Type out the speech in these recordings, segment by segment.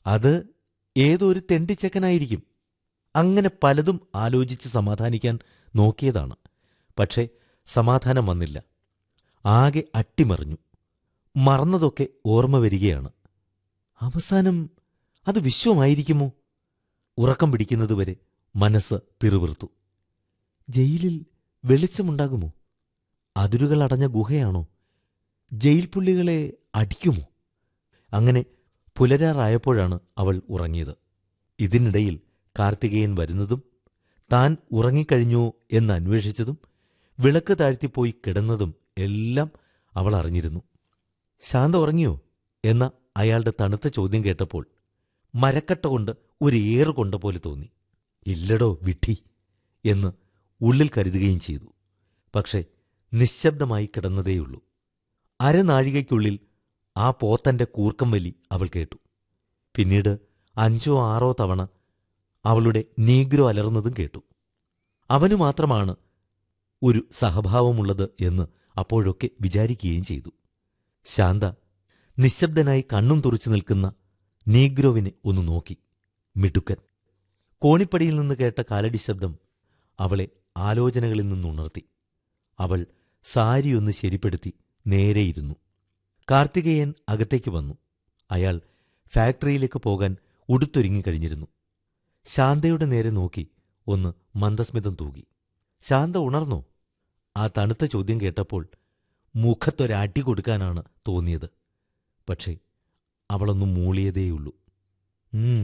അത് ഏതൊരു തെണ്ടിച്ചക്കനായിരിക്കും അങ്ങനെ പലതും ആലോചിച്ച് സമാധാനിക്കാൻ നോക്കിയതാണ് പക്ഷേ സമാധാനം വന്നില്ല ആകെ അട്ടിമറിഞ്ഞു മറന്നതൊക്കെ ഓർമ്മ വരികയാണ് അവസാനം അത് വിശ്വമായിരിക്കുമോ ഉറക്കം പിടിക്കുന്നതുവരെ മനസ്സ് പിറുപിറുത്തു ജയിലിൽ വെളിച്ചമുണ്ടാകുമോ അതിരുകൾ അടഞ്ഞ ഗുഹയാണോ ജയിൽ പുള്ളികളെ അടിക്കുമോ അങ്ങനെ പുലരാറായപ്പോഴാണ് അവൾ ഉറങ്ങിയത് ഇതിനിടയിൽ കാർത്തികേയൻ വരുന്നതും താൻ ഉറങ്ങിക്കഴിഞ്ഞോ എന്ന് അന്വേഷിച്ചതും വിളക്ക് താഴ്ത്തിപ്പോയി കിടന്നതും എല്ലാം അവൾ അറിഞ്ഞിരുന്നു ശാന്ത ഉറങ്ങിയോ എന്ന അയാളുടെ തണുത്ത ചോദ്യം കേട്ടപ്പോൾ മരക്കട്ട കൊണ്ട് ഒരു ഏറ് കൊണ്ട പോലെ തോന്നി ഇല്ലടോ വിഡ്ഢി എന്ന് ഉള്ളിൽ കരുതുകയും ചെയ്തു പക്ഷേ നിശബ്ദമായി കിടന്നതേയുള്ളൂ അരനാഴികയ്ക്കുള്ളിൽ ആ പോത്തന്റെ കൂർക്കം വലി അവൾ കേട്ടു പിന്നീട് അഞ്ചോ ആറോ തവണ അവളുടെ നീഗ്രോ അലർന്നതും കേട്ടു അവനു മാത്രമാണ് ഒരു സഹഭാവമുള്ളത് എന്ന് അപ്പോഴൊക്കെ വിചാരിക്കുകയും ചെയ്തു ശാന്ത നിശബ്ദനായി കണ്ണും തുറച്ചു നിൽക്കുന്ന നീഗ്രോവിനെ ഒന്ന് നോക്കി മിടുക്കൻ കോണിപ്പടിയിൽ നിന്ന് കേട്ട കാലടി ശബ്ദം അവളെ ആലോചനകളിൽ നിന്നുണർത്തി അവൾ സാരിയൊന്ന് ശരിപ്പെടുത്തി നേരെയിരുന്നു കാർത്തികേയൻ അകത്തേക്ക് വന്നു അയാൾ ഫാക്ടറിയിലേക്ക് പോകാൻ ഉടുത്തൊരുങ്ങിക്കഴിഞ്ഞിരുന്നു ശാന്തയുടെ നേരെ നോക്കി ഒന്ന് മന്ദസ്മിതം തൂകി ശാന്ത ഉണർന്നോ ആ തണുത്ത ചോദ്യം കേട്ടപ്പോൾ മുഖത്തൊരടി കൊടുക്കാനാണ് തോന്നിയത് പക്ഷേ അവളൊന്നും മൂളിയതേയുള്ളൂ ഉം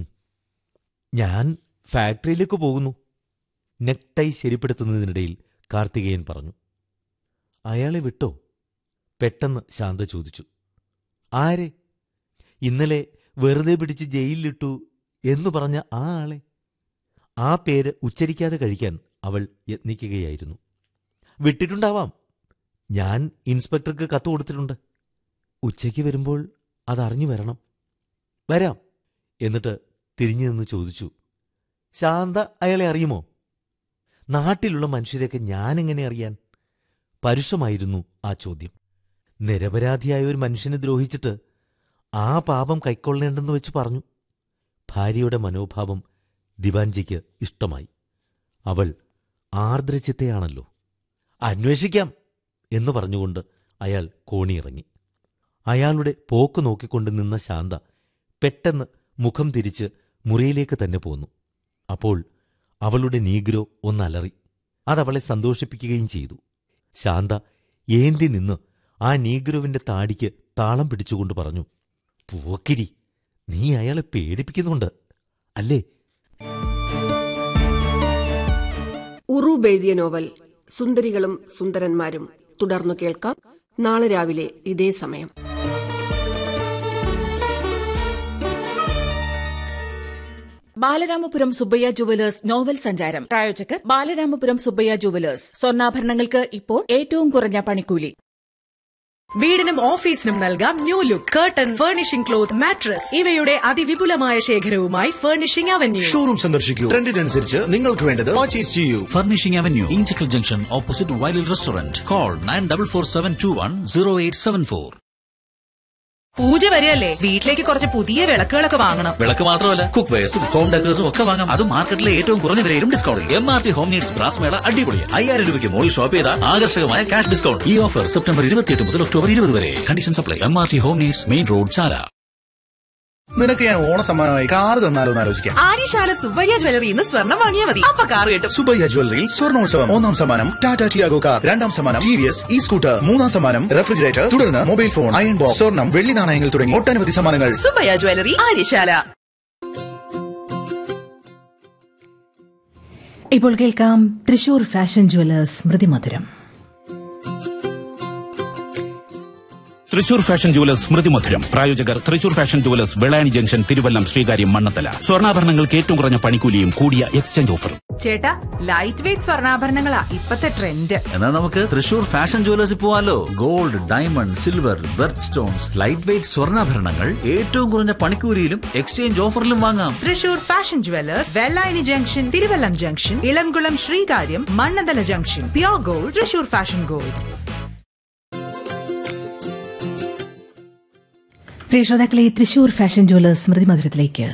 ഞാൻ ഫാക്ടറിയിലേക്ക് പോകുന്നു നെക്ടൈ ശരിപ്പെടുത്തുന്നതിനിടയിൽ കാർത്തികേയൻ പറഞ്ഞു അയാളെ വിട്ടോ പെട്ടെന്ന് ശാന്ത ചോദിച്ചു ആരെ ഇന്നലെ വെറുതെ പിടിച്ച് ജയിലിലിട്ടു എന്നു പറഞ്ഞ ആ ആളെ ആ പേര് ഉച്ചരിക്കാതെ കഴിക്കാൻ അവൾ യത്നിക്കുകയായിരുന്നു വിട്ടിട്ടുണ്ടാവാം ഞാൻ ഇൻസ്പെക്ടർക്ക് കത്ത് കൊടുത്തിട്ടുണ്ട് ഉച്ചയ്ക്ക് വരുമ്പോൾ അതറിഞ്ഞു വരണം വരാം എന്നിട്ട് തിരിഞ്ഞു നിന്ന് ചോദിച്ചു ശാന്ത അയാളെ അറിയുമോ നാട്ടിലുള്ള മനുഷ്യരെയൊക്കെ ഞാനെങ്ങനെ അറിയാൻ പരുഷമായിരുന്നു ആ ചോദ്യം നിരപരാധിയായ ഒരു മനുഷ്യനെ ദ്രോഹിച്ചിട്ട് ആ പാപം കൈക്കൊള്ളേണ്ടെന്ന് വെച്ച് പറഞ്ഞു ഭാര്യയുടെ മനോഭാവം ദിവാൻജിക്ക് ഇഷ്ടമായി അവൾ ആർദ്രചിത്തയാണല്ലോ അന്വേഷിക്കാം എന്ന് പറഞ്ഞുകൊണ്ട് അയാൾ കോണിയിറങ്ങി അയാളുടെ പോക്ക് നോക്കിക്കൊണ്ട് നിന്ന ശാന്ത പെട്ടെന്ന് മുഖം തിരിച്ച് മുറിയിലേക്ക് തന്നെ പോന്നു അപ്പോൾ അവളുടെ നീഗ്രോ ഒന്നലറി അതവളെ സന്തോഷിപ്പിക്കുകയും ചെയ്തു ശാന്ത ഏന്തി നിന്ന് ആ നീഗ്രോവിന്റെ താടിക്ക് താളം പിടിച്ചുകൊണ്ട് പറഞ്ഞു പൂക്കിരി നീ അയാളെ പേടിപ്പിക്കുന്നുണ്ട് അല്ലേ ഉറൂബ് എഴുതിയ നോവൽ സുന്ദരികളും സുന്ദരന്മാരും തുടർന്നു കേൾക്കാം നാളെ രാവിലെ ഇതേ സമയം ബാലരാമപുരം സുബ്ബയ്യ ജുവലേഴ്സ് നോവൽ സഞ്ചാരം പ്രായോജകർ ബാലരാമപുരം സുബ്ബയ്യ ജുവലേഴ്സ് സ്വർണ്ണാഭരണങ്ങൾക്ക് ഇപ്പോൾ ഏറ്റവും കുറഞ്ഞ പണിക്കൂലി വീടിനും ഓഫീസിനും നൽകാം new look curtain furnishing cloth mattress ഇവയുടെ അതിവിപുലമായ ശേഖരവുമായി ഫർണിഷിംഗ് അവന്യൂ ഷോറൂം സന്ദർശിക്കൂ ട്രെൻഡിനനുസരിച്ച് നിങ്ങൾക്ക് വേണ്ടത് പർച്ചേസ് ചെയ്യൂ Furnishing Avenue, Inchicle Junction, opposite Wiley Restaurant. Call 9447210874. പൂജ വരെയല്ലേ വീട്ടിലേക്ക് കുറച്ച് പുതിയ വിളക്കുകളൊക്കെ വാങ്ങണം വിളക്ക് മാത്രമല്ല കുക്ക് വെയർസും ഹോം ഡെക്കേഴ്സും ഒക്കെ വാങ്ങാം അതും മാർക്കറ്റിലെ ഏറ്റവും കുറഞ്ഞ വിലയിലും discount M R T home needs brass mela അടിപൊളി അയ്യായിരം രൂപയ്ക്ക് മുകളിൽ ഷോപ്പ് ചെയ്താൽ ആകർഷകമായ ക്യാഷ് ഡിസ്കൗണ്ട് ഈ ഓഫർ സെപ്റ്റംബർ ഇരുപത്തിയെട്ട് മുതൽ ഒക്ടോബർ ഇരുപത് വരെ conditions apply M R T home needs main road Chala നിനക്ക് ഞാൻ ഓണ സമ്മാനമായി കാർ തന്നാലോ എന്ന് ആലോചിക്കാം ആര്യശാല സുബ്ബയ്യ ജ്വല്ലറി ഇന്ന് സ്വർണം വാങ്ങിയാൽ മതി അപ്പൊ കാർ കിട്ടും സുബയ്യ ജ്വല്ലറിയിൽ സ്വർണോത്സവം ഒന്നാം സമ്മാനം ടാറ്റ ടിയാഗോ കാർ രണ്ടാം സമ്മാനം T V S E scooter മൂന്നാം സമ്മാനം റെഫ്രിജറേറ്റർ തുടർന്ന് മൊബൈൽ ഫോൺ അയൺ ബോക്സ് സ്വർണം വെള്ളി നാണയങ്ങൾ തുടങ്ങി ഒട്ടനവധി സമ്മാനങ്ങൾ സുബ്ബയ്യ ജ്വല്ലറി ആര്യശാല ഇപ്പോൾ കേൾക്കാം Thrissur fashion jewellers Smrithimadhuram Thrissur fashion jewellers Smrithi Madhuram പ്രായോജകർ Thrissur fashion jewellers Velani junction Thiruvallam Sreekaryam Mannathala സ്വർണ്ണാഭരണങ്ങൾക്ക് ഏറ്റവും കുറഞ്ഞ പണിക്കൂലിയും കൂടിയ എക്സ്ചേഞ്ച് ഓഫറും ചേട്ടാ ലൈറ്റ് വെയിറ്റ് സ്വർണ്ണാഭരണങ്ങളാ ഇപ്പത്തെ ട്രെൻഡ് എന്നാൽ നമുക്ക് തൃശൂർ ഫാഷൻ ജുവലേഴ്സിൽ പോവാലോ gold diamond silver birth stones light weight സ്വർണ്ണാഭരണങ്ങൾ ഏറ്റവും കുറഞ്ഞ പണിക്കൂലിയിലും എക്സ്ചേഞ്ച് ഓഫറിലും വാങ്ങാം Thrissur fashion jewellers Vellayani junction Thiruvallam junction Elamkulam Sreekaryam Mannanthala junction pure gold Thrissur fashion gold പ്രിയ ശ്രോതാക്കളെ തൃശൂർ ഫാഷൻ ജുവലേഴ്സ് സ്മൃതിമധുരത്തിലേക്ക്